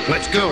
Let's go.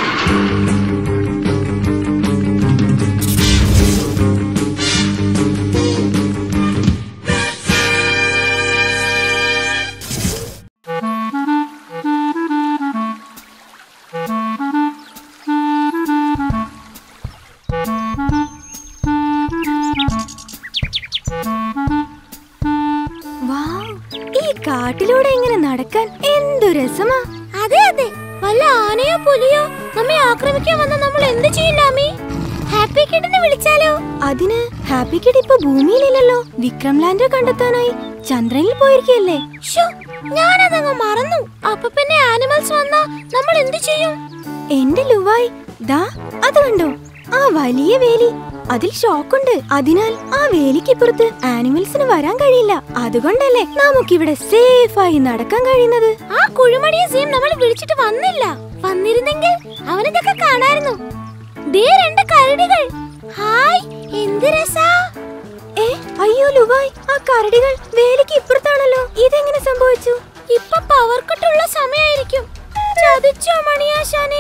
Wow, ഈ കാട്ടിലൂടെ ഇങ്ങനെ നടക്കാൻ എന്തു രസമാ അതെ അതെ വല്ല ആനയോ പുലിയോ നമ്മെ ആക്രമിക്കാൻ വന്ന നമ്മൾ എന്ത് ചെയ്യില്ലാമി ഹാപ്പി കിഡിനെ വിളിച്ചാലോ അതിന് ഹാപ്പി കിഡ് ഇപ്പൊ ഭൂമിയിലില്ലല്ലോ വിക്രം ലാൻഡർ കണ്ടെത്താനായി ചന്ദ്രനിൽ പോയിരിക്കല്ലേ ശ്ശോ, ഞാനതങ്ങ് മറന്നു അപ്പൊ പിന്നെ ആനിമൽസ് വന്നാ നമ്മൾ എന്ത് ചെയ്യും എന്റെ ലുവായ് ദാ അത് കണ്ടോ ആ വലിയ വേലി അതിൽ ഷോക്കുണ്ട് അതിനാൽ ആ വേലിക്കിപ്പുറത്ത് ആനിമൽസിന് വരാൻ കഴിയില്ല അതുകൊണ്ടല്ലേ നമുക്കിവിടെ സേഫായി നടക്കാൻ കഴിയുന്നത് ആ കുഴിമണിയെ സീം നമ്മൾ വിളിച്ചിട്ട് വന്നില്ല വന്നിരുന്നെങ്കിൽ അവനിതൊക്കെ കാണായിരുന്നു ദേ രണ്ട് കരടികൾ ഹായ് എന്ത് രസാ ഏ അയ്യോ ലുവായ് ആ കരടികൾ വേലിക്ക് ഇപ്പുറത്താണല്ലോ ഇതെങ്ങനെ സംഭവിച്ചു ഇപ്പൊ പവർ കട്ടുള്ള സമയായിരിക്കും ചതിച്ചോ മണിയാശാനെ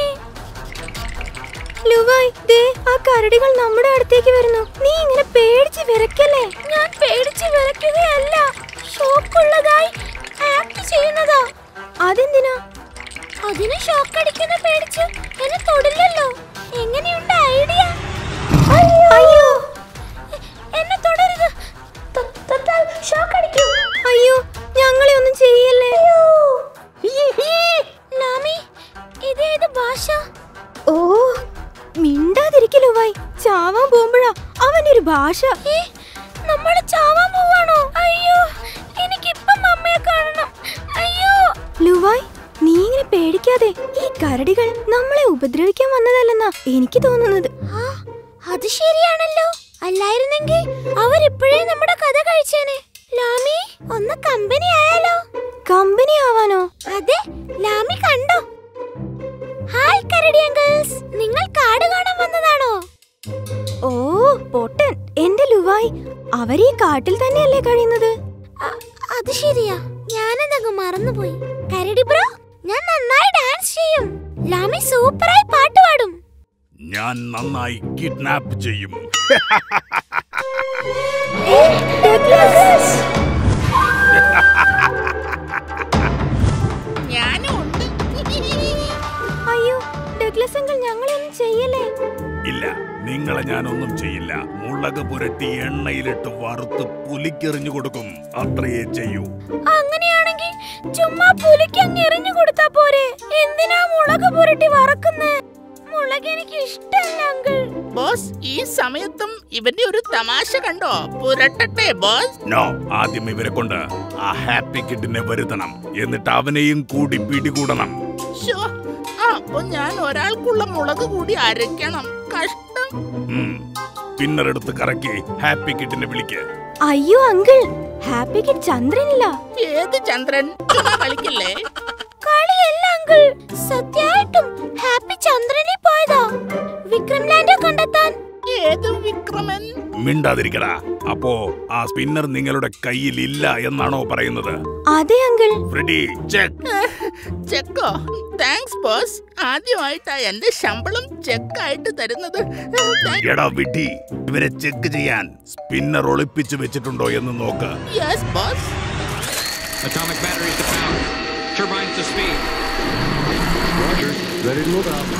ലുവായ് ദേ ആ കരടികൾ നമ്മുടെ അടുത്തേക്ക് വരുന്നു നീ ഇങ്ങനെ പേടിച്ച് വിറക്കല്ലേ ഞാൻ പേടിച്ച് വിറയ്ക്കുകയല്ല ഷോക്കുള്ളതായി ആക്ട് ചെയ്യുന്നതാ അതെന്തിനാ അതിന് ഷോക്ക് അടിക്കുന്ന പേടിച്ച് എന്നെ തൊടില്ലല്ലോ എങ്ങനെയുണ്ട് ഐഡിയ അയ്യോ എന്നെ തുടരുത് തൊ- തൊട്ടാൽ ഷോക്ക് അടിക്കും അയ്യോ ഞങ്ങളെ ഒന്നും ചെയ്യല്ലേ ലാമി ഇതേത് ഭാഷ ഓ മിണ്ടാതിരിക്കലോ വായി ചാവാൻ പോകുമ്പോഴാ അവന്റെ ഒരു ഭാഷ ഏ നമ്മൾ ചാവാൻ പോവാണോ അയ്യോ എനിക്കിപ്പം അമ്മയെ കാണണം അയ്യോ ലുവായ് നീ ഇങ്ങനെ പേടിക്കാതെ ഈ കരടികൾ നമ്മളെ ഉപദ്രവിക്കാൻ വന്നതല്ലെന്നാ എനിക്ക് തോന്നുന്നത് ആ അത് ശരിയാണല്ലോ അല്ലായിരുന്നെങ്കിൽ അവരിപ്പോഴേ നമ്മുടെ കഥ കഴിച്ചേനെ ലാമി ഒന്ന് കമ്പനി ആയാലോ കമ്പനി ആവാനോ അതെ ലാമി കണ്ടോ ഹായ് കരടി അങ്കിൾസ് നിങ്ങൾ കാട് കാണാൻ വന്നതാണോ ഓ പൊട്ടൻ എന്റെ ലുവായ് അവരീ കാട്ടിൽ തന്നെയല്ലേ കഴിയുന്നത് അ- അത് ശരിയാ ഞാനതങ്ങ് മറന്നുപോയി കരടി ബ്രോ ഞാൻ നന്നായി ഡാൻസ് ചെയ്യും ലാമി സൂപ്പറായി പാട്ട് പാടും ഞാൻ നന്നായി കിഡ്നാപ്പ് ചെയ്യും അയ്യോ ഡഗ്ലസ് അങ്കിൾ ഞങ്ങളെ ഒന്നും ചെയ്യല്ലേ ഇല്ല നിങ്ങളെ ഞാനൊന്നും ചെയ്യില്ല മുളക് പുരട്ടി എണ്ണയിലിട്ട് വറുത്ത് പുലിക്കെറിഞ്ഞു കൊടുക്കും അത്രയേ ചെയ്യൂ അങ്ങനെയാണെങ്കിൽ ചുമ്മാ പുലിക്ക് അങ്ങ് എറിഞ്ഞു കൊടുത്താ പോരെ എന്തിനാ മുളക് പുരട്ടി വറക്കുന്നേ മുളക് എനിക്ക് ഇഷ്ടമല്ല അങ്കിൾ ബോസ് ഈ സമയത്തും ഇവന്റെ ഒരു തമാശ കണ്ടോ പുരട്ടട്ടെ ബോസ് നോ ആദ്യം ഇവരെ കൊണ്ട് ആ ഹാപ്പി കിഡിനെ വരുത്തണം എന്നിട്ട് അവനെയും കൂടി പിടികൂടണം ശോ, അപ്പൊ ഞാൻ ഒരാൾക്കുള്ള മുളക് കൂടി അരയ്ക്കണം കഷ്ടം ഉം. സ്പിന്നറെടുത്ത് കറക്കി ഹാപ്പി കിഡിനെ വിളിക്ക് അയ്യോ അങ്കിൾ ഹാപ്പി കിഡ് ചന്ദ്രനില്ല ഏത് ചന്ദ്രൻ ചുമ്മാ കളിക്കില്ലേ കളിയല്ല അങ്കിൾ സത്യായിട്ടും ഹാപ്പി ചന്ദ്രനിൽ പോയതാ വിക്രം ലാൻഡർ കണ്ടെത്താൻ ഏത് വിക്രമൻ മിണ്ടാതിരിക്കടാ അപ്പോ ആ സ്പിന്നർ നിങ്ങളുടെ കയ്യിൽ ഇല്ല എന്നാണോ പറയുന്നത് അതെ അങ്കിൾ ഫ്രെഡി ചെക്ക് ചെക്കോ താങ്ക്സ് ബോസ് ആദ്യമായിട്ടാ എന്റെ ശമ്പളം ചെക്കായിട്ട് തരുന്നത് എടാ വിഡി ഇവരെ ചെക്ക് ചെയ്യാൻ സ്പിന്നർ ഒളിപ്പിച്ചു വെച്ചിട്ടുണ്ടോ എന്ന് നോക്ക് yes boss Atomic batteries to power. Turbines to speed. Roger. Ready to move out.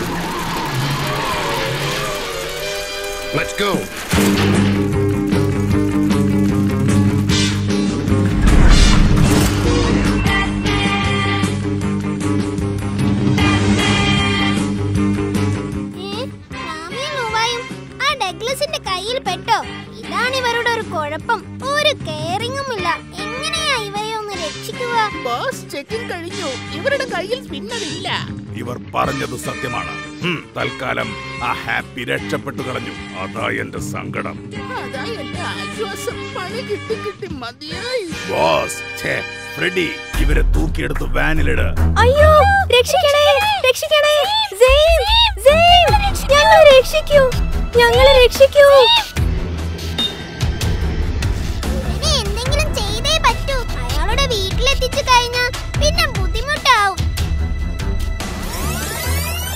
Let's go. ആ ഡഗ്ലസിന്റെ കയ്യിൽ പെട്ടോ ഇതാണ് ഇവരുടെ ഒരു കുഴപ്പം ഒരു കെയറിങ്ങും ഇല്ല എങ്ങനെയാ ഇവരെ ഒന്ന് രക്ഷിക്കുക ബോസ് ചെക്കിംഗ് കഴിഞ്ഞു ഇവരുടെ കയ്യിൽ സ്പിന്നർ ഇല്ല ഇവർ പറഞ്ഞത് സത്യമാണ് ഹും, തൽക്കാലം ആ ഹാപ്പി രക്ഷപ്പെട്ടു കളഞ്ഞു അതാ എന്റെ സങ്കടം അതാ എന്റെ ആശ്വാസം പണി കിട്ടി കിട്ടി മതിയായി ബോസ് ഛേ ഫ്രെഡി ഇവരെ തൂക്കിയെടുത്ത് വാനിലിട് അയ്യോ രക്ഷിക്കണേ രക്ഷിക്കണേ സെയിം സെയിം ഞങ്ങളെ രക്ഷിക്കൂ ഞങ്ങളെ രക്ഷിക്കൂ ഇനി എന്തെങ്കിലും ചെയ്തേ പറ്റൂ അയാളുടെ വീട്ടിലെത്തിച്ചു കഴിഞ്ഞാൽ പിന്നെ ബുദ്ധിമുട്ടാവും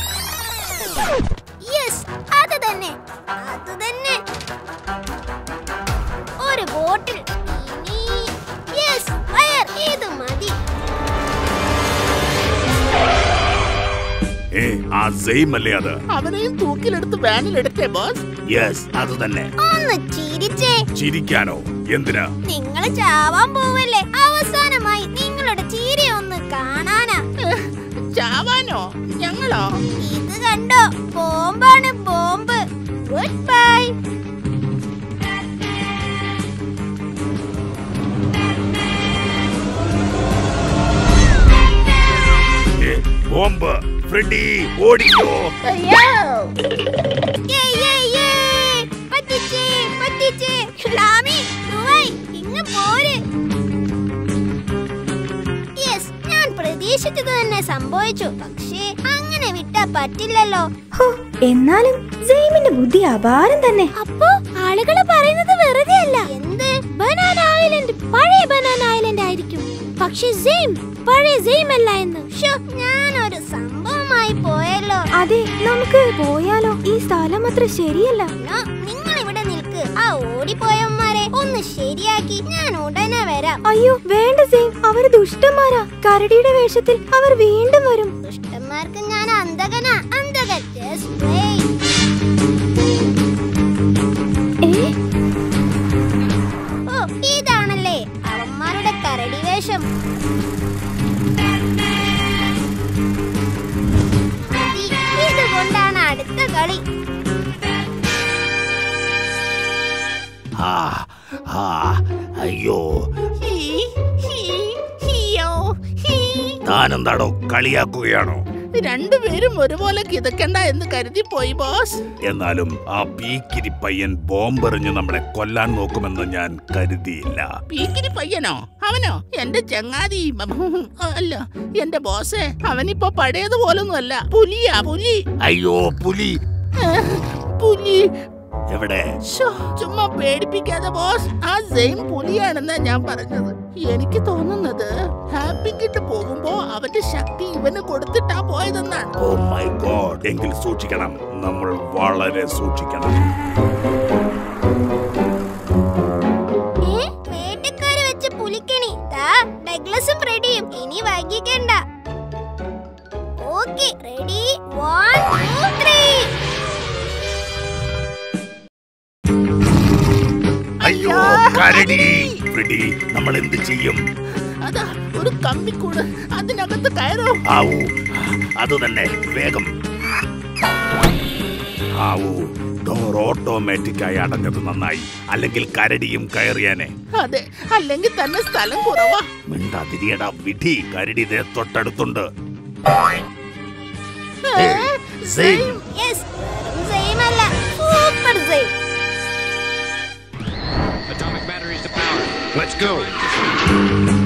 ആ സെയിം അല്ലേ അത് അവനെയും തൂക്കിലെടുത്ത് വാനിലിടട്ടെ ബോസ് യെസ് അത് തന്നെ ഒന്ന് ചിരിച്ചേ ചിരിക്കാനോ എന്തിനാ നിങ്ങൾ ചാവാൻ പോവല്ലേ അവസാനമായി നിങ്ങളുടെ ചീര ഒന്ന് കാണാനാ ചാവാനോ ഞങ്ങളോ ഇത് കണ്ടോ ബോംബാണ് ബോംബ് ഗുഡ് ബൈ ഏ, ബോംബ് ഫ്രെഡി ഓടിക്കോ പറ്റിച്ചേ പറ്റിച്ചേ ലാമി ദുബായ് ഇങ്ങ് പോര് യെസ് ഞാൻ പ്രതീക്ഷിച്ചത് തന്നെ സംഭവിച്ചു പക്ഷേ അങ്ങനെ വിട്ടാ പറ്റില്ലല്ലോ ഹോ എന്നാലും ജെയിമിന്റെ ബുദ്ധി അപാരം തന്നെ അപ്പോ ആളുകള് പറയുന്നത് വെറുതെ അല്ല എന്ത് ബനാന ഐലൻഡ് പഴയ ബനാന ഐലൻഡ് ആയിരിക്കും പക്ഷെ സെയിം പഴയ സെയിം അല്ല എന്ന് ഷോ ഞാനൊരു സംഭവമായി പോയല്ലോ അതെ നമുക്ക് പോയാലോ ഈ സ്ഥലം അത്ര ശരിയല്ല നിങ്ങൾ ഇവിടെ നിൽക്ക് ആ ഓടിപ്പോയവന്മാരെ ഒന്ന് ശരിയാക്കി ഞാൻ ഉടനെ വരാം അയ്യോ വേണ്ട സെയിം അവര് ദുഷ്ടന്മാരാ കരടിയുടെ വേഷത്തിൽ അവർ വീണ്ടും വരും ദുഷ്ടന്മാർക്ക് ഞാൻ അന്തകനാ അന്തകൻ Just wait. ഏ ഓ ഇതാണല്ലേ അവന്മാരുടെ കരടി വേഷം മതി, ഇതുകൊണ്ടാണ് അടുത്ത കളി ആ ആ അയ്യോ ഹീ, ഹീ, ഹീയോ, ഹീ. താനെന്താടോ കളിയാക്കുകയാണോ രണ്ടുപേരും ഒരുപോലെ കിതക്കണ്ട എന്ന് കരുതി പോയി ബോസ് എന്നാലും ആ പീക്കിരി പയ്യൻ ബോംബെറിഞ്ഞ് നമ്മളെ കൊല്ലാൻ നോക്കുമെന്ന് ഞാൻ കരുതിയില്ല പീക്കിരി പയ്യനോ അവനോ എന്റെ ചങ്ങാതി അല്ല എന്റെ ബോസേ അവനിപ്പോ പഴയതുപോലൊന്നും അല്ല പുലിയാ പുലി അയ്യോ പുലി പുലി എവിടെ ശ്ശോ, ചുമ്മാ പേടിപ്പിക്കാതെ ബോസ് ആ സെയിം പുലിയാണെന്നാ ഞാൻ പറഞ്ഞത് എനിക്ക് തോന്നുന്നത് ഹാപ്പി കിട്ട് പോകുമ്പോ അവന്റെ ശക്തി ഇവന് കൊടുത്തിട്ടാ പോയതെന്നാണ് ഓ മൈ ഗോഡ് എങ്കിൽ സൂക്ഷിക്കണം നമ്മൾ വളരെ സൂക്ഷിക്കണം ഏ വേട്ടക്കാര് വെച്ച പുലിക്കണി ദാ ഡഗ്ലസും റെഡിയും ഇനി വൈകിക്കണ്ട okay ready one two three അയ്യോ കരടി ഫ്രെഡി നമ്മൾ എന്ത് ചെയ്യും അതാ ഒരു കമ്പിക്കൂട് അതിനകത്ത് കയറോ ആവൂ അത് തന്നെ വേഗം ആവൂ ഡോർ ഓട്ടോമാറ്റിക് ആയി അടഞ്ഞത് നന്നായി അല്ലെങ്കിൽ കരടിയും കയറിയാനെ അതെ അല്ലെങ്കിൽ തന്നെ സ്ഥലം കുറവാ മിണ്ടാതിരിയടാ വിധി കരടി ദേ തൊട്ടടുത്തുണ്ട് ഏ, സെയിം യെസ് സെയിം അല്ല super same Atomic batteries to power. Let's go.